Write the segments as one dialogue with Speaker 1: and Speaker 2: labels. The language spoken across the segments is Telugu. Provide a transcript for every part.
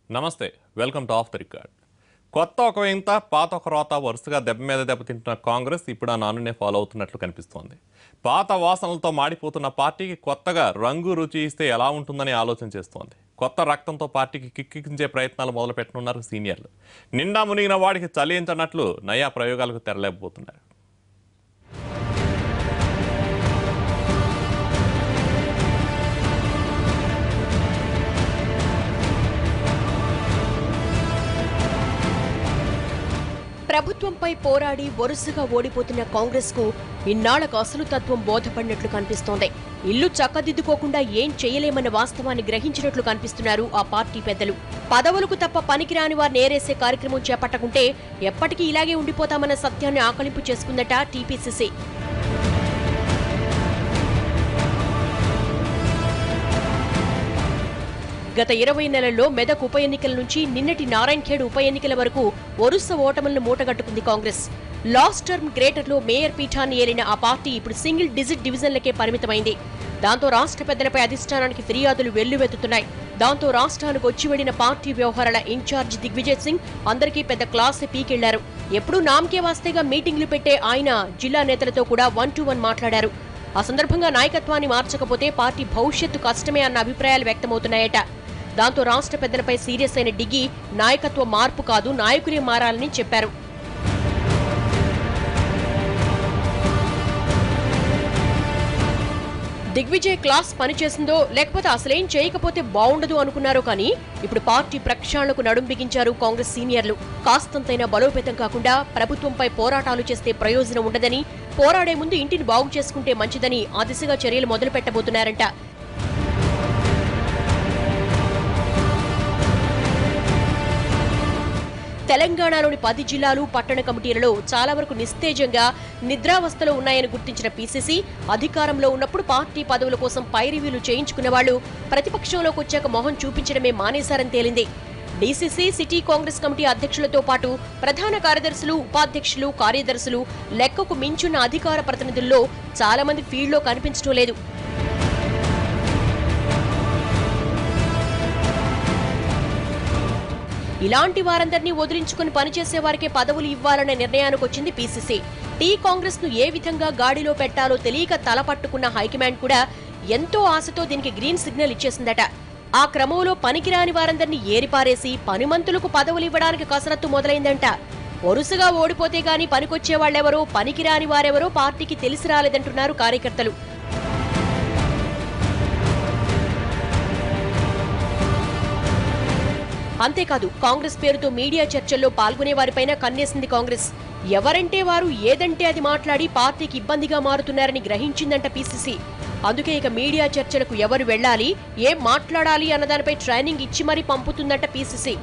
Speaker 1: నమస్తే welcome to off the record కొత్త ఒక ఇంత పాత ఒక రోత వరుసగా దెబ్బ మీద దెబ్బతింటున్న కాంగ్రెస్ ఇప్పుడు ఆ నానునే ఫాలో అవుతున్నట్లు కనిపిస్తోంది పాత వాసనలతో మాడిపోతున్న పార్టీకి కొత్తగా రంగు రుచి ఇస్తే ఎలా ఉంటుందని ఆలోచన చేస్తోంది కొత్త రక్తంతో పార్టీకి కిక్కించే ప్రయత్నాలు మొదలు పెట్టనున్నారు సీనియర్లు నిండా మునిగిన వాడికి చలించనట్లు నయా ప్రయోగాలకు తెరలేకపోతున్నారు
Speaker 2: ప్రభుత్వంపై పోరాడి వరుసగా ఓడిపోతున్న కాంగ్రెస్ కు ఇన్నాళ్లకు అసలు తత్వం బోధపడినట్లు కనిపిస్తోంది ఇల్లు చక్కదిద్దుకోకుండా ఏం చేయలేమన్న వాస్తవాన్ని గ్రహించినట్లు కనిపిస్తున్నారు ఆ పార్టీ పెద్దలు పదవులకు తప్ప పనికిరాని వారిని ఏరేసే కార్యక్రమం చేపట్టకుంటే ఎప్పటికీ ఇలాగే ఉండిపోతామన్న సత్యాన్ని ఆకలింపు చేసుకుందట టీపీసీసీ గత ఇరవై నెలల్లో మెదక్ ఉప ఎన్నికల నుంచి నిన్నటి నారాయణఖేడ్ ఉప ఎన్నికల వరకు వరుస ఓటములను మూటగట్టుకుంది కాంగ్రెస్ లాస్ట్ టర్మ్ గ్రేటర్లో మేయర్ పీఠాన్ని ఏలిన ఆ పార్టీ ఇప్పుడు సింగిల్ డిజిట్ డివిజన్లకే పరిమితమైంది దాంతో రాష్ట్ర పెద్దలపై అధిష్టానానికి ఫిర్యాదులు వెల్లువెత్తుతున్నాయి దాంతో రాష్ట్రానికి వచ్చి వెళ్లిన పార్టీ వ్యవహారాల ఇన్ఛార్జ్ దిగ్విజయ్ సింగ్ అందరికీ పెద్ద క్లాసే పీకెళ్లారు ఎప్పుడూ నామకే వాస్తేగా మీటింగ్లు పెట్టే ఆయన జిల్లా నేతలతో కూడా వన్ టు వన్ మాట్లాడారు ఆ సందర్భంగా నాయకత్వాన్ని మార్చకపోతే పార్టీ భవిష్యత్తు కష్టమే అన్న అభిప్రాయాలు వ్యక్తమవుతున్నాయట దాంతో రాష్ట్ర పెద్దలపై సీరియస్ అయిన డిగ్గి నాయకత్వ మార్పు కాదు నాయకులే మారాలని చెప్పారు దిగ్విజయ్ క్లాస్ పనిచేసిందో లేకపోతే అసలేం చేయకపోతే బాగుండదు అనుకున్నారో కానీ ఇప్పుడు పార్టీ ప్రక్షాళనకు నడుం బిగించారు కాంగ్రెస్ సీనియర్లు కాస్తంతైనా బలోపేతం కాకుండా ప్రభుత్వంపై పోరాటాలు చేస్తే ప్రయోజనం ఉండదని పోరాడే ముందు ఇంటిని బాగు చేసుకుంటే మంచిదని ఆ దిశగా చర్యలు మొదలు పెట్టబోతున్నారంట తెలంగాణలోని పది జిల్లాలు పట్టణ కమిటీలలో చాలా వరకు నిస్తేజంగా నిద్రావస్థలో ఉన్నాయని గుర్తించిన పీసీసీ అధికారంలో ఉన్నప్పుడు పార్టీ పదవుల కోసం పైరివీలు చేయించుకున్న వాళ్ళు ప్రతిపక్షంలోకి వచ్చాక మొహం చూపించడమే మానేశారని తేలింది డీసీసీ సిటీ కాంగ్రెస్ కమిటీ అధ్యక్షులతో పాటు ప్రధాన కార్యదర్శులు ఉపాధ్యక్షులు కార్యదర్శులు లెక్కకు మించున్న అధికార ప్రతినిధుల్లో చాలా మంది ఫీల్డ్లో కనిపించడం లేదు ఇలాంటి వారందరినీ వదిలించుకుని పనిచేసే వారికే పదవులు ఇవ్వాలనే నిర్ణయానికి వచ్చింది పీసీసీ టీ కాంగ్రెస్ ను ఏ విధంగా గాడిలో పెట్టాలో తెలియక తలపట్టుకున్న హైకమాండ్ కూడా ఎంతో ఆశతో దీనికి గ్రీన్ సిగ్నల్ ఇచ్చేసిందట ఆ క్రమంలో పనికిరాని వారందరినీ ఏరిపారేసి పనిమంతులకు పదవులు ఇవ్వడానికి కసరత్తు మొదలైందంట వరుసగా ఓడిపోతే గాని పనికొచ్చే వాళ్ళెవరో పనికిరాని వారెవరో పార్టీకి తెలిసి రాలేదంటున్నారు కార్యకర్తలు అంతేకాదు కాంగ్రెస్ పేరుతో మీడియా చర్చల్లో పాల్గొనే వారిపైన కన్నేసింది కాంగ్రెస్ ఎవరంటే వారు ఏదంటే అది మాట్లాడి పార్టీకి ఇబ్బందిగా మారుతున్నారని గ్రహించిందంట పీసీసీ అందుకే ఇక మీడియా చర్చలకు ఎవరు వెళ్ళాలి ఏం మాట్లాడాలి అన్నదానిపై ట్రైనింగ్ ఇచ్చి మరీ పంపుతుందంట పీసీసీ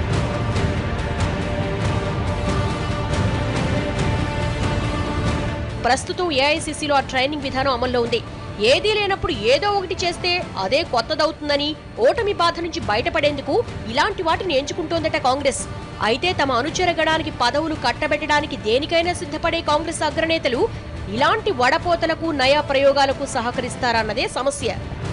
Speaker 2: ప్రస్తుతం ఏఐసీసీలో ఆ ట్రైనింగ్ విధానం అమల్లో ఉంది ఏదీ లేనప్పుడు ఏదో ఒకటి చేస్తే అదే కొత్తదవుతుందని ఓటమి బాధ నుంచి బయటపడేందుకు ఇలాంటి వాటిని ఎంచుకుంటోందట కాంగ్రెస్ అయితే తమ అనుచర గణానికి పదవులు కట్టబెట్టడానికి దేనికైనా సిద్ధపడే కాంగ్రెస్ అగ్రనేతలు ఇలాంటి వడపోతలకు నయా ప్రయోగాలకు సహకరిస్తారన్నదే సమస్య